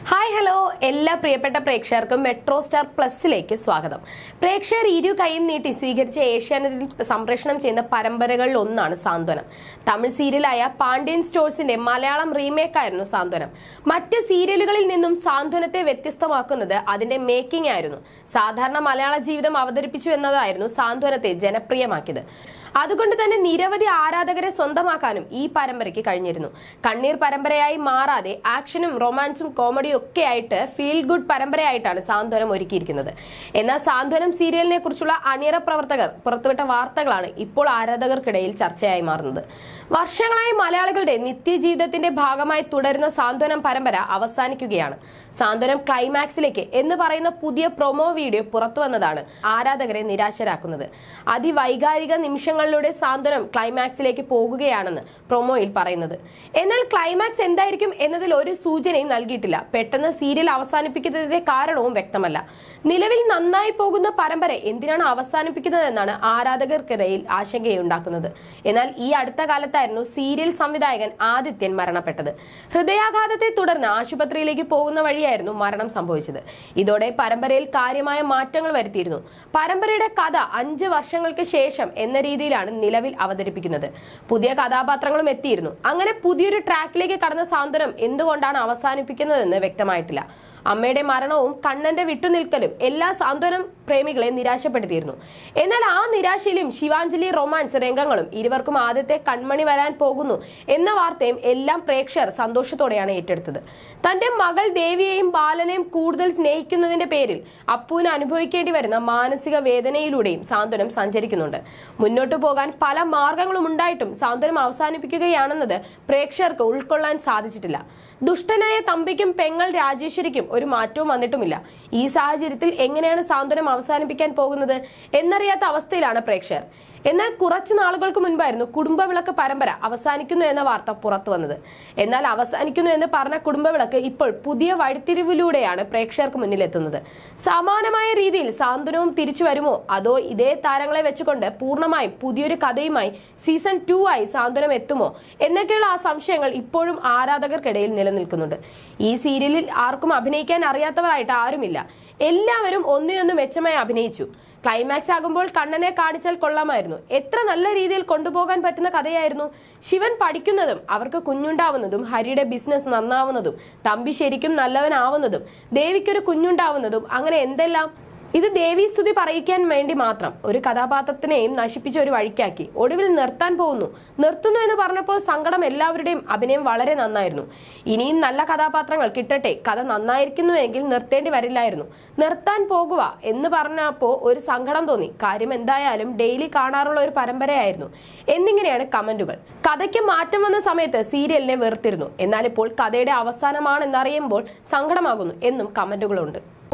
hi hello എല്ലാ പ്രിയപ്പെട്ട പ്രേക്ഷകർക്കും മെട്രോ സ്റ്റാർ പ്ലസിലേക്ക് സ്വാഗതം പ്രേക്ഷകർ ഇരു കൈയും നീട്ടി സ്വീകരിച്ച ഏഷ്യാനെറ്റിൽ സംപ്രേഷണം ചെയ്യുന്ന പരമ്പരകളിൽ ഒന്നാണ് സാന്ത്വനം തമിഴ് സീരിയലായ പാണ്ഡ്യൻ സ്റ്റോഴ്സിന്റെ മലയാളം റീമേക്ക് ആയിരുന്നു സാന്ത്വനം മറ്റ് സീരിയലുകളിൽ നിന്നും സാന്ത്വനത്തെ വ്യത്യസ്തമാക്കുന്നത് അതിന്റെ മേക്കിംഗ് ആയിരുന്നു സാധാരണ മലയാള ജീവിതം അവതരിപ്പിച്ചു എന്നതായിരുന്നു സാന്ത്വനത്തെ ജനപ്രിയമാക്കിയത് അതുകൊണ്ട് തന്നെ നിരവധി ആരാധകരെ സ്വന്തമാക്കാനും ഈ പരമ്പരയ്ക്ക് കഴിഞ്ഞിരുന്നു കണ്ണീർ പരമ്പരയായി മാറാതെ ആക്ഷനും റൊമാൻസും കോമഡിയും ഒക്കെ ആയിട്ട് ഫീൽ ഗുഡ് പരമ്പരയായിട്ടാണ് സാന്ത്വനം ഒരുക്കിയിരിക്കുന്നത് എന്നാൽ സാന്ത്വനം സീരിയലിനെ കുറിച്ചുള്ള അണിയറ പ്രവർത്തകർ പുറത്തുവിട്ട വാർത്തകളാണ് ഇപ്പോൾ ആരാധകർക്കിടയിൽ ചർച്ചയായി മാറുന്നത് വർഷങ്ങളായി മലയാളികളുടെ നിത്യജീവിതത്തിന്റെ ഭാഗമായി തുടരുന്ന സാന്ത്വനം പരമ്പര അവസാനിക്കുകയാണ് സാന്ത്വനം ക്ലൈമാക്സിലേക്ക് എന്ന് പറയുന്ന പുതിയ പ്രൊമോ വീഡിയോ പുറത്തു വന്നതാണ് ആരാധകരെ നിരാശരാക്കുന്നത് അതിവൈകാരിക നിമിഷങ്ങളിലൂടെ സാന്ത്വനം ക്ലൈമാക്സിലേക്ക് പോകുകയാണെന്ന് പ്രൊമോയിൽ പറയുന്നത് എന്നാൽ ക്ലൈമാക്സ് എന്തായിരിക്കും എന്നതിൽ ഒരു സൂചനയും നൽകിയിട്ടില്ല പെട്ടെന്ന് സീരിയൽ അവസാനിപ്പിക്കുന്നതിന്റെ കാരണവും വ്യക്തമല്ല നിലവിൽ നന്നായി പോകുന്ന പരമ്പര എന്തിനാണ് അവസാനിപ്പിക്കുന്നതെന്നാണ് ആരാധകർക്കിടയിൽ ആശങ്കയുണ്ടാക്കുന്നത് എന്നാൽ ഈ അടുത്ത കാലത്തായിരുന്നു സീരിയൽ സംവിധായകൻ ആദിത്യൻ മരണപ്പെട്ടത് ഹൃദയാഘാതത്തെ തുടർന്ന് ആശുപത്രിയിലേക്ക് പോകുന്ന വഴിയായിരുന്നു മരണം സംഭവിച്ചത് ഇതോടെ പരമ്പരയിൽ കാര്യമായ മാറ്റങ്ങൾ വരുത്തിയിരുന്നു പരമ്പരയുടെ കഥ അഞ്ച് വർഷങ്ങൾക്ക് ശേഷം എന്ന രീതിയിലാണ് നിലവിൽ അവതരിപ്പിക്കുന്നത് പുതിയ കഥാപാത്രങ്ങളും എത്തിയിരുന്നു അങ്ങനെ പുതിയൊരു ട്രാക്കിലേക്ക് കടന്ന സാന്ത്വനം എന്തുകൊണ്ടാണ് അവസാനിപ്പിക്കുന്നതെന്ന് വ്യക്തമായിട്ടില്ല അമ്മയുടെ മരണവും കണ്ണന്റെ വിട്ടുനിൽക്കലും എല്ലാ സാന്ത്വനം പ്രേമികളെ നിരാശപ്പെടുത്തിയിരുന്നു എന്നാൽ ആ നിരാശയിലും ശിവാഞ്ജലി റൊമാൻസ് രംഗങ്ങളും ഇരുവർക്കും ആദ്യത്തെ കൺമണി വരാൻ പോകുന്നു എന്ന വാർത്തയും എല്ലാം പ്രേക്ഷകർ സന്തോഷത്തോടെയാണ് ഏറ്റെടുത്തത് തന്റെ മകൾ ദേവിയെയും ബാലനെയും കൂടുതൽ സ്നേഹിക്കുന്നതിന്റെ പേരിൽ അപ്പുവിന് അനുഭവിക്കേണ്ടി വരുന്ന മാനസിക വേദനയിലൂടെയും സാന്ത്വനം സഞ്ചരിക്കുന്നുണ്ട് മുന്നോട്ടു പോകാൻ പല മാർഗങ്ങളും ഉണ്ടായിട്ടും സാന്ത്വനം അവസാനിപ്പിക്കുകയാണെന്നത് പ്രേക്ഷകർക്ക് ഉൾക്കൊള്ളാൻ സാധിച്ചിട്ടില്ല ദുഷ്ടനായ തമ്പിക്കും പെങ്ങൾ രാജേശ്വരിക്കും ഒരു മാറ്റവും വന്നിട്ടുമില്ല ഈ സാഹചര്യത്തിൽ എങ്ങനെയാണ് സാന്ത്വനം അവസാനിപ്പിക്കാൻ പോകുന്നത് എന്നറിയാത്ത അവസ്ഥയിലാണ് പ്രേക്ഷകർ എന്നാൽ കുറച്ചു നാളുകൾക്ക് മുൻപായിരുന്നു കുടുംബവിളക്ക് പരമ്പര അവസാനിക്കുന്നു എന്ന വാർത്ത പുറത്തു വന്നത് എന്നാൽ അവസാനിക്കുന്നു എന്ന് പറഞ്ഞ കുടുംബവിളക്ക് ഇപ്പോൾ പുതിയ വഴിത്തിരിവിലൂടെയാണ് പ്രേക്ഷകർക്ക് മുന്നിലെത്തുന്നത് സമാനമായ രീതിയിൽ സാന്ത്വനവും തിരിച്ചു വരുമോ അതോ ഇതേ താരങ്ങളെ വെച്ചുകൊണ്ട് പൂർണ്ണമായും പുതിയൊരു കഥയുമായി സീസൺ ടു ആയി സാന്ത്വനം എത്തുമോ എന്നൊക്കെയുള്ള ആ സംശയങ്ങൾ ഇപ്പോഴും ആരാധകർക്കിടയിൽ നിലനിൽക്കുന്നുണ്ട് ഈ സീരിയലിൽ ആർക്കും അഭിനയിക്കാൻ അറിയാത്തവരായിട്ട് ആരുമില്ല എല്ലാവരും ഒന്നിനൊന്ന് മെച്ചമായി അഭിനയിച്ചു ക്ലൈമാക്സ് ആകുമ്പോൾ കണ്ണനെ കാണിച്ചാൽ കൊള്ളാമായിരുന്നു എത്ര നല്ല രീതിയിൽ കൊണ്ടുപോകാൻ പറ്റുന്ന കഥയായിരുന്നു ശിവൻ പഠിക്കുന്നതും അവർക്ക് കുഞ്ഞുണ്ടാവുന്നതും ഹരിയുടെ ബിസിനസ് നന്നാവുന്നതും തമ്പി ശരിക്കും നല്ലവനാവുന്നതും ദേവിക്കൊരു കുഞ്ഞുണ്ടാവുന്നതും അങ്ങനെ എന്തെല്ലാം ഇത് ദേവീസ്തുതി പറയിക്കാൻ വേണ്ടി മാത്രം ഒരു കഥാപാത്രത്തിനെയും നശിപ്പിച്ച ഒരു വഴിക്കാക്കി ഒടുവിൽ നിർത്താൻ പോകുന്നു നിർത്തുന്നു എന്ന് പറഞ്ഞപ്പോൾ സങ്കടം എല്ലാവരുടെയും അഭിനയം വളരെ നന്നായിരുന്നു ഇനിയും നല്ല കഥാപാത്രങ്ങൾ കിട്ടട്ടെ കഥ നന്നായിരിക്കുന്നുവെങ്കിൽ നിർത്തേണ്ടി വരില്ലായിരുന്നു നിർത്താൻ പോകുക എന്ന് പറഞ്ഞപ്പോ ഒരു സങ്കടം തോന്നി കാര്യം എന്തായാലും ഡെയിലി കാണാറുള്ള ഒരു പരമ്പരയായിരുന്നു എന്നിങ്ങനെയാണ് കമന്റുകൾ കഥയ്ക്ക് മാറ്റം വന്ന സമയത്ത് സീരിയലിനെ വെറുത്തിരുന്നു എന്നാൽ ഇപ്പോൾ കഥയുടെ അവസാനമാണെന്നറിയുമ്പോൾ സങ്കടമാകുന്നു എന്നും കമന്റുകളുണ്ട്